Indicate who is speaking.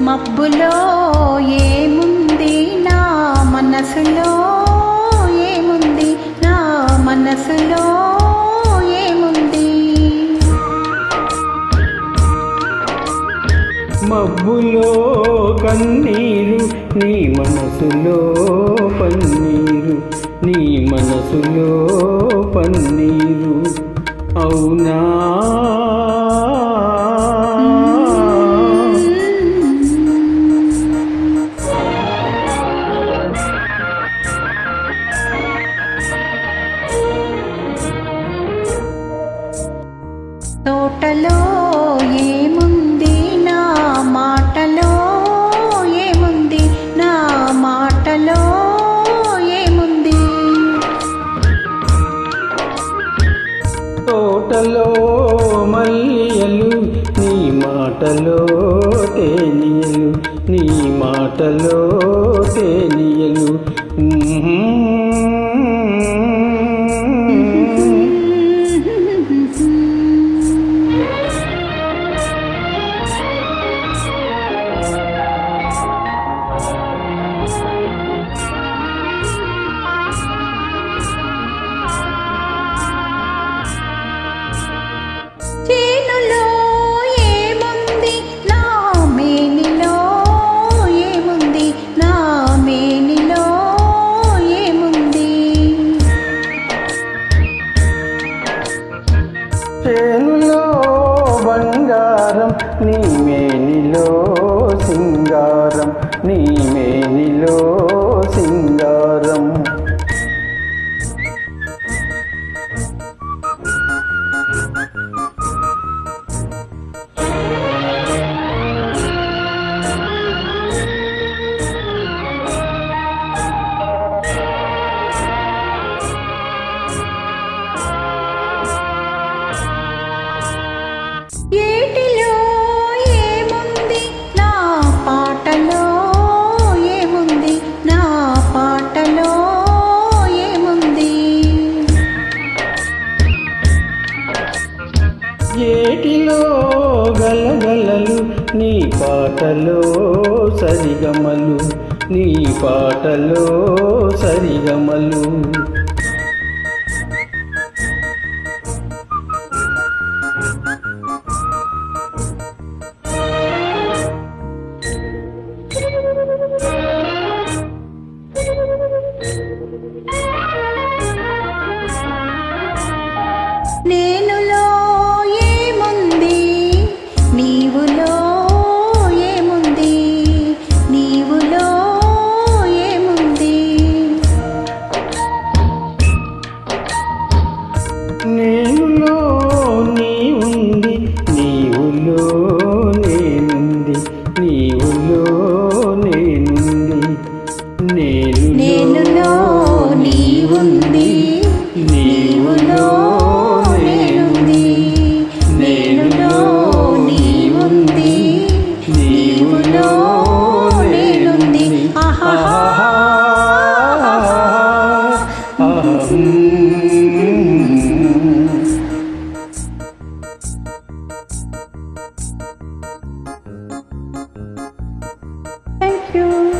Speaker 1: మబ్బులో ఏముంది నా మనసులో ఏముంది నా మనసులో ఏముంది
Speaker 2: మబ్బులో కన్నీరు నీ మనసులో పన్నీరు నీ మనసులో పన్నీరు అవునా
Speaker 1: తోటలో ఏముంది నా మాటలో ఏముంది నా మాటలో ఏముంది
Speaker 2: తోటలో మల్లియలు నీ మాటలో తేనియలు నీ మాటలో తేనియలు
Speaker 1: చేనులో ఏముంది నా మేనిలో ఏముంది నా మేనిలో ఏముంది
Speaker 2: చేనులో బంగారం నీ మేనిలో సింగారం నీ మేనిలో సింగారం
Speaker 1: ఏటిలో ఏముంది నా పాటలో ఏముంది నా పాటలో ఏముంది
Speaker 2: ఏటిలో గలగలలు నీ పాటలో సరిగమలు నీ పాటలో సరిగమలు
Speaker 1: నేనులో ఏముంది నీవులో ఏముంది నీవులో ఏముంది
Speaker 2: నేనులో నీ ఉంది నీవులో నేనుంది నీవులో నేనుంది నేను
Speaker 1: నేనులో నీవుంది నీవులో నేనుంది నేనులో నీవుంది నీవులో నేనుంది ఆహా థ్యాంక్ యూ